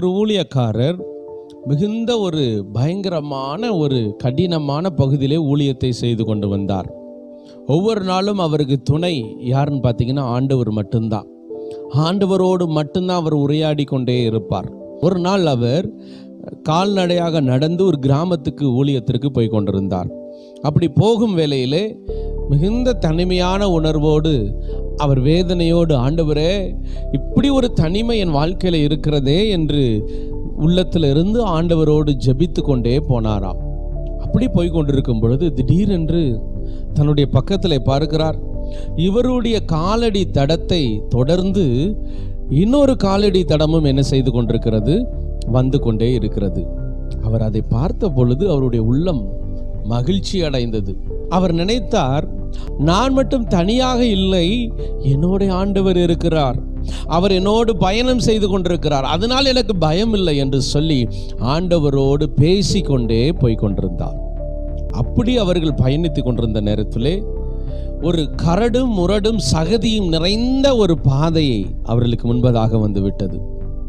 ஒரு ஊழியக்காரர் மிகுந்த ஒரு பயங்கரமான ஒரு கடினமான பகுதியிலே ஊழியத்தை செய்து கொண்டு வந்தார் ஒவ்வொரு நாளும் அவருக்கு துணை யாருன்னு பார்த்தீங்கன்னா ஆண்டவர் மட்டும்தான் ஆண்டவரோடு மட்டும்தான் அவர் உரையாடி கொண்டே இருப்பார் ஒரு நாள் அவர் கால்நடையாக நடந்து ஒரு கிராமத்துக்கு ஊழியத்திற்கு போய் கொண்டிருந்தார் அப்படி போகும் வேளையிலே மிகுந்த தனிமையான உணர்வோடு அவர் வேதனையோடு ஆண்டவரே இப்படி ஒரு தனிமை என் வாழ்க்கையில் இருக்கிறதே என்று உள்ளத்தில் இருந்து ஆண்டவரோடு ஜெபித்து கொண்டே போனாராம் அப்படி போய் கொண்டிருக்கும் பொழுது திடீரென்று தன்னுடைய பக்கத்தில் பார்க்கிறார் இவருடைய காலடி தடத்தை தொடர்ந்து இன்னொரு காலடி தடமும் என்ன செய்து கொண்டிருக்கிறது வந்து கொண்டே இருக்கிறது அவர் அதை பார்த்த பொழுது அவருடைய உள்ளம் மகிழ்ச்சி அடைந்தது அவர் நினைத்தார் நான் மட்டும் தனியாக இல்லை என்னோட ஆண்டவர் இருக்கிறார் அவர் என்னோடு பயணம் செய்து கொண்டிருக்கிறார் அதனால் எனக்கு பயம் இல்லை என்று சொல்லி ஆண்டவரோடு பேசிக்கொண்டே போய் கொண்டிருந்தார் அப்படி அவர்கள் பயணித்துக் கொண்டிருந்த நேரத்திலே ஒரு கரடும் முரடும் சகதியும் நிறைந்த ஒரு பாதையை அவர்களுக்கு முன்பதாக வந்து விட்டது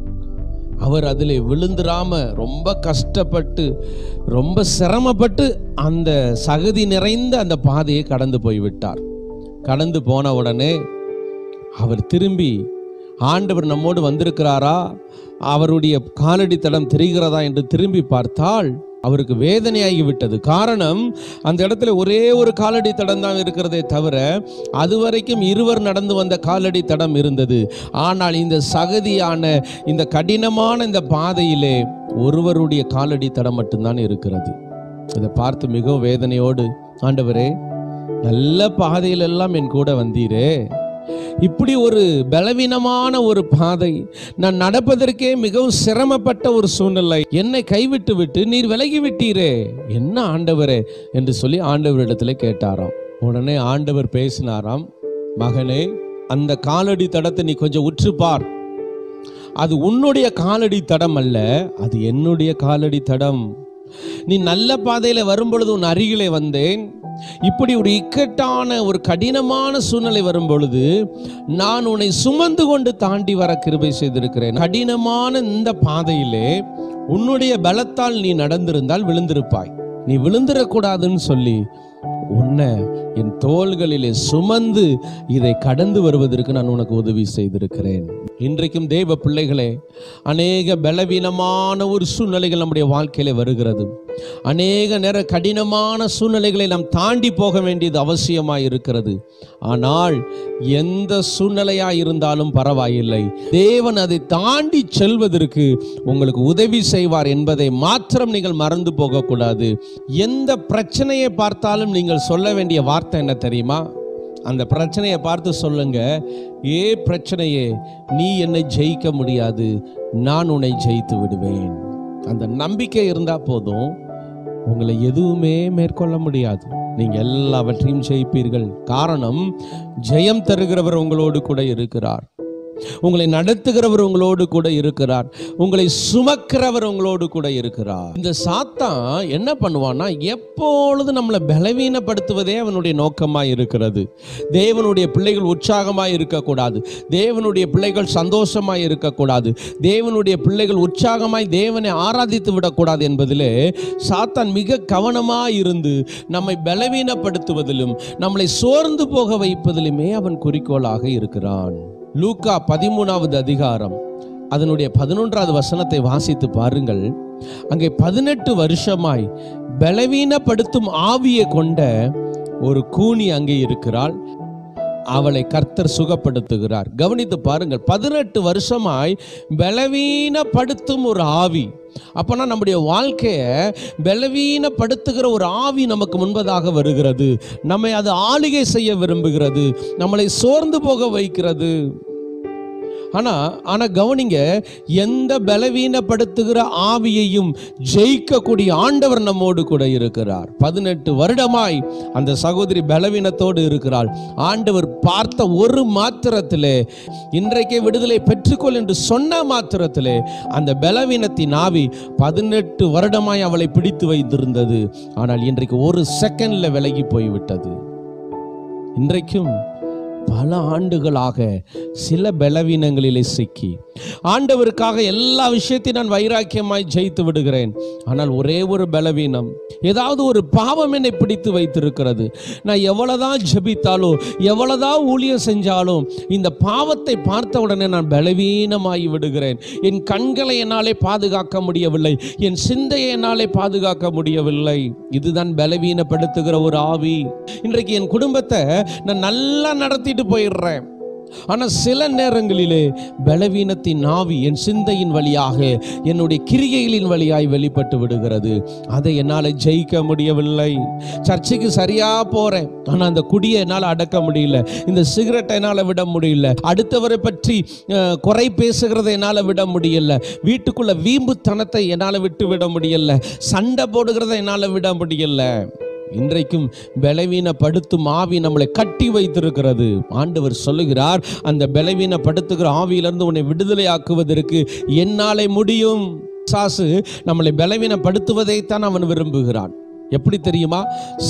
அவர் அதில் விழுந்துராம ரொம்ப கஷ்டப்பட்டு ரொம்ப சிரமப்பட்டு அந்த சகதி நிறைந்த அந்த பாதையை கடந்து போய்விட்டார் கடந்து போன உடனே அவர் திரும்பி ஆண்டவர் நம்மோடு வந்திருக்கிறாரா அவருடைய காலடி தடம் தெரிகிறதா என்று திரும்பி பார்த்தால் அவருக்கு வேதனையாகி விட்டது காரணம் அந்த இடத்துல ஒரே ஒரு காலடி தடம் தான் இருக்கிறதே தவிர அதுவரைக்கும் இருவர் நடந்து வந்த காலடி தடம் இருந்தது ஆனால் இந்த சகதியான இந்த கடினமான இந்த பாதையிலே ஒருவருடைய காலடி தடம் மட்டும்தான் இருக்கிறது இதை பார்த்து மிகவும் வேதனையோடு ஆண்டவரே நல்ல பாதையிலெல்லாம் என் கூட வந்தீரே இப்படி ஒரு பலவீனமான ஒரு பாதை நான் நடப்பதற்கே மிகவும் சிரமப்பட்ட ஒரு சூழ்நிலை என்னை கைவிட்டு விட்டு நீர் விலகி விட்டீரே என்ன ஆண்டவரே என்று சொல்லி ஆண்டவரிடத்துல கேட்டாராம் உடனே ஆண்டவர் பேசினாராம் மகனே அந்த காலடி தடத்தை நீ கொஞ்சம் உற்று பார் அது உன்னுடைய காலடி தடம் அல்ல அது என்னுடைய காலடி தடம் நீ நல்ல பாதையில வரும்பொழுது உன் அருகிலே வந்தேன் இப்படி ஒரு இக்கட்டான ஒரு கடினமான சூழ்நிலை வரும் பொழுது நான் உன்னை சுமந்து கொண்டு தாண்டி வர கிருபை செய்திருக்கிறேன் கடினமான இந்த பாதையிலே உன்னுடைய பலத்தால் நீ நடந்திருந்தால் விழுந்திருப்பாய் நீ விழுந்திடக்கூடாதுன்னு சொல்லி உன்னை என் தோள்களிலே சுமந்து இதை கடந்து வருவதற்கு நான் உனக்கு உதவி செய்திருக்கிறேன் இன்றைக்கும் தேவ பிள்ளைகளே அநேக பலவீனமான ஒரு சூழ்நிலைகள் நம்முடைய வாழ்க்கையில வருகிறது அநேக நேர கடினமான சூழ்நிலைகளை நாம் தாண்டி போக வேண்டியது அவசியமாய் இருக்கிறது ஆனால் எந்த சூழ்நிலையா இருந்தாலும் பரவாயில்லை தேவன் அதை தாண்டி செல்வதற்கு உங்களுக்கு உதவி செய்வார் என்பதை மாத்திரம் நீங்கள் மறந்து போகக்கூடாது எந்த பிரச்சனையை பார்த்தாலும் நீங்கள் சொல்ல வேண்டிய வார்த்தை என்ன தெரியுமா அந்த பிரச்சனையை பார்த்து சொல்லுங்க ஏ பிரச்சனையே நீ என்னை ஜெயிக்க முடியாது நான் உன்னை ஜெயித்து விடுவேன் அந்த நம்பிக்கை இருந்தா போதும் உங்களை எதுவுமே மேற்கொள்ள முடியாது நீங்க எல்லாவற்றையும் ஜெயிப்பீர்கள் காரணம் ஜெயம் தருகிறவர் உங்களோடு கூட இருக்கிறார் உங்களை நடத்துகிறவர் உங்களோடு கூட இருக்கிறார் உங்களை சுமக்கிறவர் உங்களோடு கூட இருக்கிறார் இந்த சாத்தான் என்ன பண்ணுவான்னா எப்பொழுது நம்மளை பலவீனப்படுத்துவதே அவனுடைய நோக்கமாக இருக்கிறது தேவனுடைய பிள்ளைகள் உற்சாகமாக இருக்கக்கூடாது தேவனுடைய பிள்ளைகள் சந்தோஷமாய் இருக்கக்கூடாது தேவனுடைய பிள்ளைகள் உற்சாகமாய் தேவனை ஆராதித்து விடக்கூடாது என்பதிலே சாத்தான் மிக கவனமாய் இருந்து நம்மை பலவீனப்படுத்துவதிலும் நம்மளை சோர்ந்து போக வைப்பதிலுமே அவன் குறிக்கோளாக இருக்கிறான் லூக்கா பதிமூணாவது அதிகாரம் அதனுடைய பதினொன்றாவது வசனத்தை வாசித்து பாருங்கள் அங்கே பதினெட்டு வருஷமாய் பலவீனப்படுத்தும் ஆவியை கொண்ட ஒரு கூனி அங்கே இருக்கிறாள் அவளை கர்த்தர் சுகப்படுத்துகிறார் கவனித்து பாருங்கள் பதினெட்டு வருஷமாய் பலவீனப்படுத்தும் ஒரு ஆவி அப்போனா நம்முடைய வாழ்க்கையை பலவீனப்படுத்துகிற ஒரு ஆவி நமக்கு முன்பதாக வருகிறது நம்மை அது ஆளுகை செய்ய விரும்புகிறது நம்மளை சோர்ந்து போக வைக்கிறது ஆனா ஆனா கவனிங்க எந்த பலவீனப்படுத்துகிற ஆவியையும் ஜெயிக்கக்கூடிய ஆண்டவர் நம்மோடு கூட இருக்கிறார் பதினெட்டு வருடமாய் அந்த சகோதரி பலவீனத்தோடு இருக்கிறாள் ஆண்டவர் பார்த்த ஒரு மாத்திரத்திலே இன்றைக்கே விடுதலை பெற்றுக்கொள் என்று சொன்ன மாத்திரத்திலே அந்த பலவீனத்தின் ஆவி பதினெட்டு வருடமாய் அவளை பிடித்து வைத்திருந்தது ஆனால் இன்றைக்கு ஒரு செகண்ட்ல விலகி போய்விட்டது இன்றைக்கும் பல ஆண்டுகளாக சில பலவீனங்களிலே சிக்கி ஆண்டவருக்காக எல்லா விஷயத்தையும் நான் வைராக்கியமாய் ஜெயித்து விடுகிறேன் ஆனால் ஒரே ஒரு பலவீனம் ஏதாவது ஒரு பாவம் என்னை பிடித்து வைத்திருக்கிறது நான் எவ்வளவுதான் ஜெபித்தாலும் எவ்வளவுதான் ஊழியம் செஞ்சாலும் இந்த பாவத்தை பார்த்த உடனே நான் பலவீனமாகி விடுகிறேன் என் கண்களை என்னாலே பாதுகாக்க முடியவில்லை என் சிந்தையை என்னாலே பாதுகாக்க முடியவில்லை இதுதான் பலவீனப்படுத்துகிற ஒரு ஆவி இன்றைக்கு என் குடும்பத்தை நான் நல்லா நடத்திட்டு போயிடுறேன் ஆனால் சில நேரங்களிலே பலவீனத்தின் ஆவி என் சிந்தையின் வழியாக என்னுடைய கிரியைகளின் வழியாய் வெளிப்பட்டு விடுகிறது அதை என்னால் ஜெயிக்க முடியவில்லை சர்ச்சைக்கு சரியா போறேன் ஆனால் அந்த குடியை என்னால் அடக்க முடியல இந்த சிகரெட்டை என்னால் விட முடியல அடுத்தவரை பற்றி அஹ், குறை பேசுகிறதை என்னால் விட முடியல வீட்டுக்குள்ள வீம்புத்தனத்தை என்னால் விட்டு விட முடியல சண்டை போடுகிறதை என்னால் விட முடியல இன்றைக்கும் பலவீனப்படுத்தும் ஆவி நம்மளை கட்டி வைத்திருக்கிறது ஆண்டவர் சொல்லுகிறார் அந்த பலவீனப்படுத்துகிற ஆவியிலிருந்து உன்னை விடுதலையாக்குவதற்கு என்னாலே முடியும் சாசு நம்மளை பலவீனப்படுத்துவதைத்தான் அவன் விரும்புகிறான் எப்படி தெரியுமா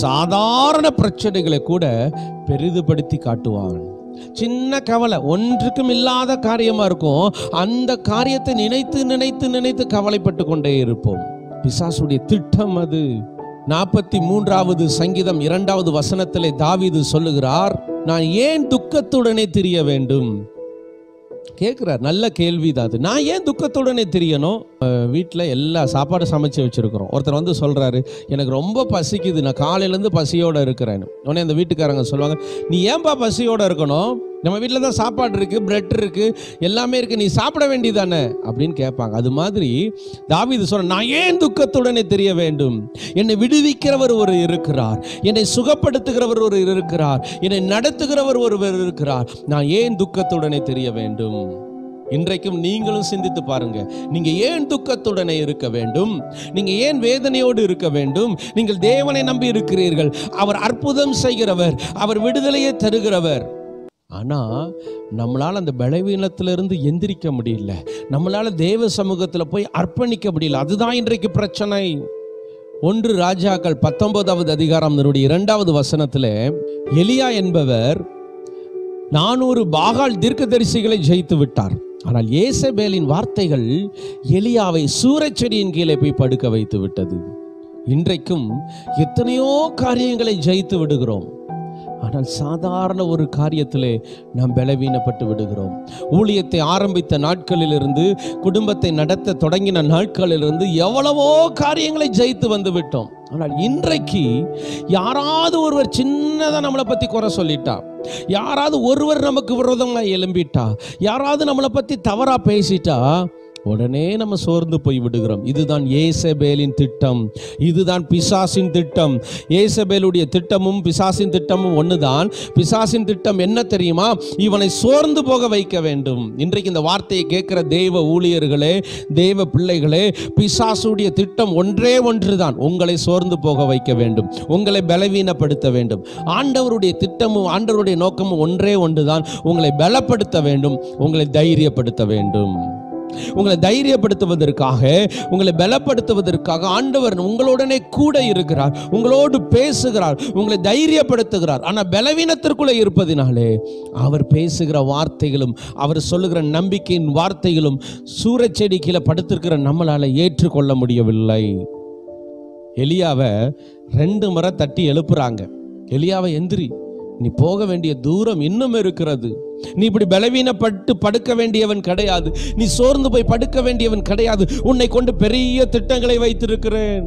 சாதாரண பிரச்சனைகளை கூட பெரிதுபடுத்தி காட்டுவான் சின்ன கவலை ஒன்றுக்கும் இல்லாத காரியமா இருக்கும் அந்த காரியத்தை நினைத்து நினைத்து நினைத்து கவலைப்பட்டு கொண்டே இருப்போம் பிசாசுடைய திட்டம் அது நாற்பத்தி மூன்றாவது சங்கீதம் இரண்டாவது வசனத்திலே தாவீது சொல்லுகிறார் நான் ஏன் துக்கத்துடனே திரிய வேண்டும் கேட்குறார் நல்ல கேள்வி தான் அது நான் ஏன் துக்கத்துடனே தெரியணும் வீட்டில் எல்லா சாப்பாடு சமைச்சு வச்சுருக்கிறோம் ஒருத்தர் வந்து சொல்கிறாரு எனக்கு ரொம்ப பசிக்குது நான் காலையிலேருந்து பசியோடு இருக்கிறேன்னு உடனே அந்த வீட்டுக்காரங்க சொல்லுவாங்க நீ ஏன்பா பசியோடு இருக்கணும் நம்ம வீட்டில் தான் சாப்பாடு இருக்குது பிரெட் இருக்குது எல்லாமே இருக்குது நீ சாப்பிட வேண்டியதானே அப்படின்னு கேட்பாங்க அது மாதிரி தாவீது சொன்ன நான் ஏன் துக்கத்துடனே தெரிய வேண்டும் என்னை விடுவிக்கிறவர் ஒரு இருக்கிறார் என்னை சுகப்படுத்துகிறவர் ஒரு இருக்கிறார் என்னை நடத்துகிறவர் ஒருவர் இருக்கிறார் நான் ஏன் துக்கத்துடனே தெரிய வேண்டும் இன்றைக்கும் நீங்களும் சிந்தித்து பாருங்க நீங்க ஏன் துக்கத்துடனே இருக்க வேண்டும் நீங்க ஏன் வேதனையோடு இருக்க வேண்டும் நீங்கள் தேவனை நம்பி இருக்கிறீர்கள் அவர் அற்புதம் செய்கிறவர் அவர் விடுதலையை தருகிறவர் ஆனா நம்மளால அந்த பலவீனத்திலிருந்து எந்திரிக்க முடியல நம்மளால தேவ சமூகத்துல போய் அர்ப்பணிக்க முடியல அதுதான் இன்றைக்கு பிரச்சனை ஒன்று ராஜாக்கள் பத்தொன்பதாவது அதிகாரம் அதனுடைய இரண்டாவது வசனத்தில் எலியா என்பவர் நானூறு பாகால் தீர்க்கதரிசிகளை ஜெயித்து விட்டார் ஆனால் ஏசபேலின் வார்த்தைகள் எலியாவை சூரச்செடியின் கீழே போய் படுக்க வைத்து விட்டது இன்றைக்கும் எத்தனையோ காரியங்களை ஜெயித்து விடுகிறோம் ஆனால் சாதாரண ஒரு காரியத்திலே நாம் பலவீனப்பட்டு விடுகிறோம் ஊழியத்தை ஆரம்பித்த நாட்களிலிருந்து குடும்பத்தை நடத்த தொடங்கின நாட்களிலிருந்து எவ்வளவோ காரியங்களை ஜெயித்து வந்து விட்டோம் ஆனால் இன்றைக்கு யாராவது ஒருவர் சின்னதாக நம்மளை பற்றி குறை சொல்லிட்டா யாராவது ஒருவர் நமக்கு விரோதமாக எழும்பிட்டா யாராவது நம்மளை பற்றி தவறாக பேசிட்டா உடனே நம்ம சோர்ந்து போய் விடுகிறோம் இதுதான் ஏசபேலின் திட்டம் இதுதான் பிசாசின் திட்டம் ஏசபேலுடைய திட்டமும் பிசாசின் திட்டமும் ஒண்ணுதான் பிசாசின் திட்டம் என்ன தெரியுமா இவனை சோர்ந்து போக வைக்க வேண்டும் இன்றைக்கு இந்த வார்த்தையை கேட்கிற தெய்வ ஊழியர்களே தெய்வ பிள்ளைகளே பிசாசுடைய திட்டம் ஒன்றே ஒன்றுதான் உங்களை சோர்ந்து போக வைக்க வேண்டும் உங்களை பலவீனப்படுத்த வேண்டும் ஆண்டவருடைய திட்டமும் ஆண்டவருடைய நோக்கமும் ஒன்றே ஒன்றுதான் உங்களை பலப்படுத்த வேண்டும் உங்களை தைரியப்படுத்த வேண்டும் உங்களை தைரியப்படுத்துவதற்காக உங்களை பலப்படுத்துவதற்காக ஆண்டவர் உங்களுடனே கூட இருக்கிறார் உங்களோடு பேசுகிறார் உங்களை தைரியப்படுத்துகிறார் ஆனால் பலவீனத்திற்குள்ளே இருப்பதினாலே அவர் பேசுகிற வார்த்தைகளும் அவர் சொல்லுகிற நம்பிக்கையின் வார்த்தைகளும் சூரச்செடி கீழே படுத்திருக்கிற நம்மளால ஏற்றுக்கொள்ள முடியவில்லை எலியாவை ரெண்டு முறை தட்டி எழுப்புறாங்க எலியாவை எந்திரி நீ போக வேண்டிய தூரம் இன்னும் இருக்கிறது நீ இப்படி பலவீனப்பட்டு படுக்க வேண்டியவன் கிடையாது நீ சோர்ந்து போய் படுக்க வேண்டியவன் கிடையாது உன்னை கொண்டு பெரிய திட்டங்களை வைத்திருக்கிறேன்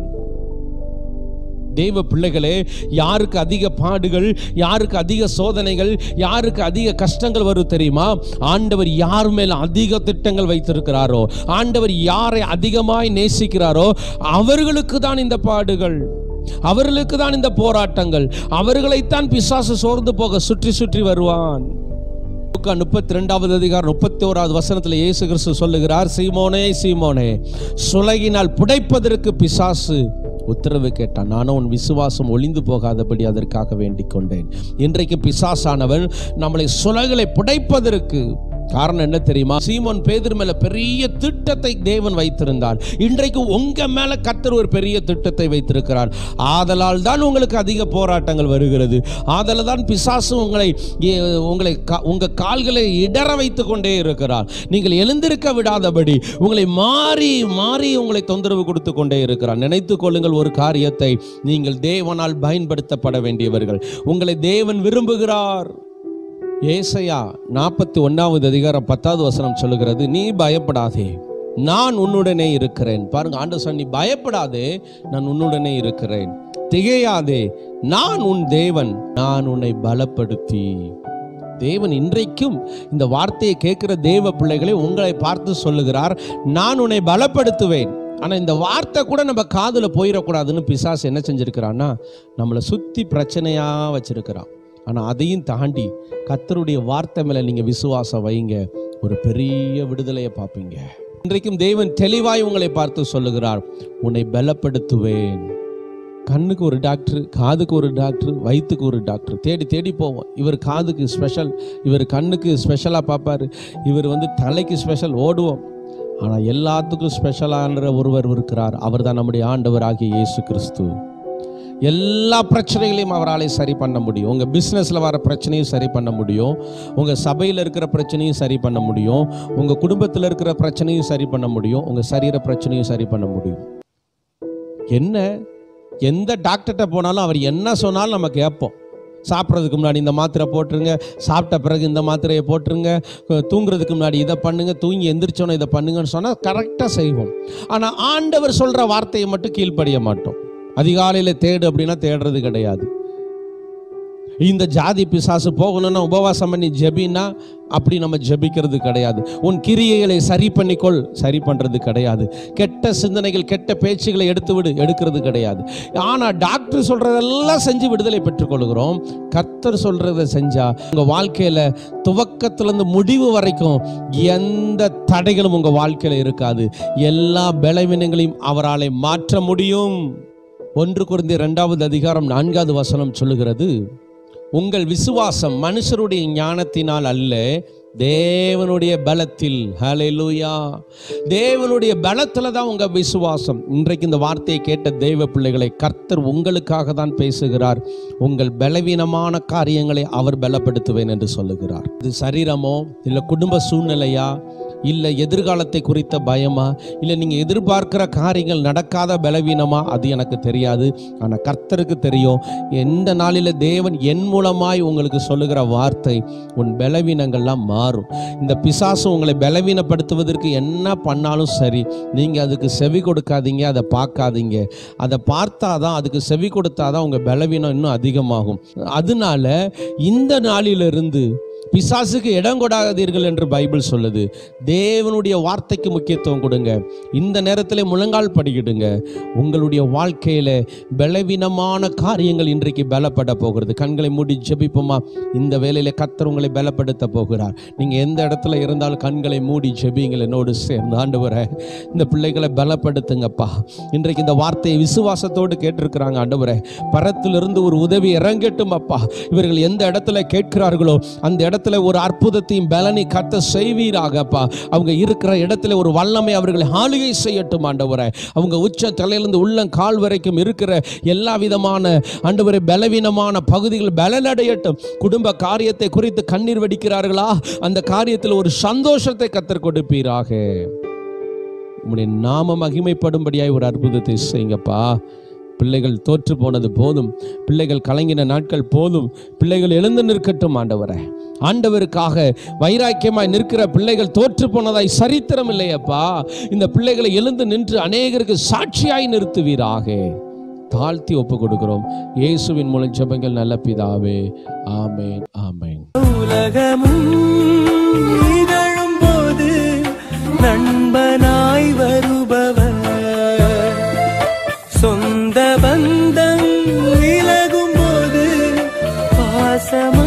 தெய்வ பிள்ளைகளே யாருக்கு அதிக பாடுகள் யாருக்கு அதிக சோதனைகள் யாருக்கு அதிக கஷ்டங்கள் வரும் தெரியுமா ஆண்டவர் யார் மேல் அதிக திட்டங்கள் வைத்திருக்கிறாரோ ஆண்டவர் யாரை அதிகமாய் நேசிக்கிறாரோ அவர்களுக்கு தான் இந்த பாடுகள் அவர்களுக்கு தான் இந்த போராட்டங்கள் அவர்களைத்தான் பிசாசு சோர்ந்து போக சுற்றி சுற்றி வருவான் முப்பத்தி ரெண்டாவது அதிகாரம் முப்பத்தி ஓராவது வசனத்தில் இயேசு கிறிஸ்து சொல்லுகிறார் சீமோனே சீமோனே சுலகினால் புடைப்பதற்கு பிசாசு உத்தரவு கேட்டான் நானும் உன் விசுவாசம் ஒளிந்து போகாதபடி அதற்காக வேண்டிக் கொண்டேன் இன்றைக்கு பிசாசானவன் நம்மளை சுலகளை புடைப்பதற்கு காரணம் என்ன தெரியுமா சீமோன் பேதர் மேல பெரிய திட்டத்தை தேவன் வைத்திருந்தார் இன்றைக்கு உங்க மேல கர்த்தர் ஒரு பெரிய திட்டத்தை வைத்திருக்கிறார் ஆதலால் தான் உங்களுக்கு அதிக போராட்டங்கள் வருகிறது ஆதலால் தான் பிசாசு உங்களை எ, உங்களை கா- உங்க கால்களை இடற வைத்து கொண்டே இருக்கிறார் நீங்கள் எழுந்திருக்க விடாதபடி உங்களை மாறி மாறி உங்களை தொந்தரவு கொடுத்து கொண்டே இருக்கிறார் நினைத்துக் கொள்ளுங்கள் ஒரு காரியத்தை நீங்கள் தேவனால் பயன்படுத்தப்பட வேண்டியவர்கள் உங்களை தேவன் விரும்புகிறார் ஏசையா நாற்பத்தி ஒன்னாவது அதிகாரம் பத்தாவது வசனம் சொல்லுகிறது நீ பயப்படாதே நான் உன்னுடனே இருக்கிறேன் பாருங்க ஆண்டு சொன்ன நீ பயப்படாதே நான் உன்னுடனே இருக்கிறேன் திகையாதே நான் உன் தேவன் நான் உன்னை பலப்படுத்தி தேவன் இன்றைக்கும் இந்த வார்த்தையை கேட்கிற தேவ பிள்ளைகளை உங்களை பார்த்து சொல்லுகிறார் நான் உன்னை பலப்படுத்துவேன் ஆனால் இந்த வார்த்தை கூட நம்ம காதில் போயிடக்கூடாதுன்னு பிசாசு என்ன செஞ்சிருக்கிறான்னா நம்மளை சுற்றி பிரச்சனையாக வச்சிருக்கிறான் ஆனால் அதையும் தாண்டி கர்த்தருடைய வார்த்தை மேலே நீங்கள் விசுவாசம் வைங்க ஒரு பெரிய விடுதலையை பார்ப்பீங்க இன்றைக்கும் தேவன் தெளிவாய் உங்களை பார்த்து சொல்லுகிறார் உன்னை பலப்படுத்துவேன் கண்ணுக்கு ஒரு டாக்டர் காதுக்கு ஒரு டாக்டர் வயிற்றுக்கு ஒரு டாக்டர் தேடி தேடி போவோம் இவர் காதுக்கு ஸ்பெஷல் இவர் கண்ணுக்கு ஸ்பெஷலாக பார்ப்பாரு இவர் வந்து தலைக்கு ஸ்பெஷல் ஓடுவோம் ஆனால் எல்லாத்துக்கும் ஸ்பெஷலான ஒருவர் இருக்கிறார் அவர் தான் நம்முடைய ஆண்டவராகிய இயேசு கிறிஸ்து எல்லா பிரச்சனைகளையும் அவராலே சரி பண்ண முடியும் உங்கள் பிஸ்னஸில் வர பிரச்சனையும் சரி பண்ண முடியும் உங்கள் சபையில் இருக்கிற பிரச்சனையும் சரி பண்ண முடியும் உங்கள் குடும்பத்தில் இருக்கிற பிரச்சனையும் சரி பண்ண முடியும் உங்கள் சரீர பிரச்சனையும் சரி பண்ண முடியும் என்ன எந்த டாக்டர்கிட்ட போனாலும் அவர் என்ன சொன்னாலும் நம்ம கேட்போம் சாப்பிட்றதுக்கு முன்னாடி இந்த மாத்திரை போட்டுருங்க சாப்பிட்ட பிறகு இந்த மாத்திரையை போட்டுருங்க கு- தூங்குறதுக்கு முன்னாடி இதை பண்ணுங்க தூங்கி எந்திரிச்சோன்னே இதை பண்ணுங்கன்னு சொன்னால் கரெக்டாக செய்வோம் ஆனால் ஆண்டவர் சொல்கிற வார்த்தையை மட்டும் கீழ்ப்படிய மாட்டோம் அதிகாலையில் தேடு அப்படின்னா தேடுறது கிடையாது இந்த ஜாதி பிசாசு போகணும்னா உபவாசம் பண்ணி ஜெபின்னா அப்படி நம்ம ஜெபிக்கிறது கிடையாது உன் கிரியைகளை சரி பண்ணிக்கொள் சரி பண்றது கிடையாது கெட்ட சிந்தனைகள் கெட்ட பேச்சுகளை எடுத்து விடு எடுக்கிறது கிடையாது ஆனா டாக்டர் சொல்றதெல்லாம் செஞ்சு விடுதலை பெற்றுக்கொள்கிறோம் கர்த்தர் சொல்றதை செஞ்சா உங்க வாழ்க்கையில துவக்கத்திலிருந்து முடிவு வரைக்கும் எந்த தடைகளும் உங்க வாழ்க்கையில இருக்காது எல்லா பலவீனங்களையும் அவராலே மாற்ற முடியும் ஒன்று குருந்திய இரண்டாவது அதிகாரம் நான்காவது வசனம் சொல்லுகிறது உங்கள் விசுவாசம் மனுஷருடைய ஞானத்தினால் அல்ல தேவனுடைய பலத்தில் ஹalleluya தேவனுடைய பலத்தில் தான் உங்க விசுவாசம் இன்றைக்கு இந்த வார்த்தையை கேட்ட தேவ பிள்ளைகளை கர்த்தர் உங்களுக்காக தான் பேசுகிறார் உங்கள் பலவீனமான காரியங்களை அவர் பலப்படுத்துவேன் என்று சொல்லுகிறார் இது சரீரமோ இல்லை குடும்ப சூழ்நிலையா இல்லை எதிர்காலத்தை குறித்த பயமா இல்லை நீங்கள் எதிர்பார்க்கிற காரியங்கள் நடக்காத பலவீனமா அது எனக்கு தெரியாது ஆனால் கர்த்தருக்கு தெரியும் எந்த நாளில் தேவன் என் மூலமாய் உங்களுக்கு சொல்லுகிற வார்த்தை உன் பலவீனங்கள்லாம் மாறும் இந்த பிசாசு உங்களை பலவீனப்படுத்துவதற்கு என்ன பண்ணாலும் சரி நீங்கள் அதுக்கு செவி கொடுக்காதீங்க அதை பார்க்காதீங்க அதை பார்த்தாதான் அதுக்கு செவி கொடுத்தாதான் உங்கள் பலவீனம் இன்னும் அதிகமாகும் அதனால இந்த நாளிலிருந்து பிசாசுக்கு இடம் கொடாதீர்கள் என்று பைபிள் சொல்லுது தேவனுடைய வார்த்தைக்கு முக்கியத்துவம் கொடுங்க இந்த நேரத்தில் முழங்கால் படிக்கிடுங்க உங்களுடைய வாழ்க்கையில பலவீனமான காரியங்கள் இன்றைக்கு பலப்பட போகிறது கண்களை மூடி ஜெபிப்போமா இந்த வேலையில கத்தர் உங்களை பலப்படுத்த போகிறார் நீங்க எந்த இடத்துல இருந்தாலும் கண்களை மூடி ஜெபிங்கள் என்னோடு சேர்ந்து ஆண்டவரே இந்த பிள்ளைகளை பலப்படுத்துங்கப்பா இன்றைக்கு இந்த வார்த்தையை விசுவாசத்தோடு கேட்டிருக்கிறாங்க ஆண்டவரே பரத்திலிருந்து ஒரு உதவி இறங்கட்டும் அப்பா இவர்கள் எந்த இடத்துல கேட்கிறார்களோ அந்த இடத்துல ஒரு அற்புதத்தையும் பலனை கத்த செய்வீராக அப்பா அவங்க இருக்கிற இடத்துல ஒரு வல்லமை அவர்களை ஆளுகை செய்யட்டும் ஆண்டவரே அவங்க உச்ச தலையிலிருந்து உள்ளம் கால் வரைக்கும் இருக்கிற எல்லா விதமான ஆண்டவரை பலவீனமான பகுதிகள் பலனடையட்டும் குடும்ப காரியத்தை குறித்து கண்ணீர் வெடிக்கிறார்களா அந்த காரியத்தில் ஒரு சந்தோஷத்தை கத்தர் கொடுப்பீராக உம்முடைய நாம மகிமைப்படும்படியாய் ஒரு அற்புதத்தை செய்யுங்கப்பா பிள்ளைகள் தோற்று போனது போதும் பிள்ளைகள் கலங்கின நாட்கள் போதும் பிள்ளைகள் எழுந்து நிற்கட்டும் ஆண்டவரே ஆண்டவருக்காக வைராக்கியமாய் நிற்கிற பிள்ளைகள் தோற்று போனதாய் சரித்திரம் இல்லையப்பா இந்த பிள்ளைகளை எழுந்து நின்று அநேகருக்கு சாட்சியாய் நிறுத்துவீராக தாழ்த்தி ஒப்பு கொடுக்கிறோம் இயேசுவின் மூலம் ஜெபங்கள் நல்ல பிதாவே ஆமேன் ஆமேன் உலகமும் நிகழும் போது நண்பனாய் வருபவர் சொந்த பந்தம் விலகும் போது பாசமாய்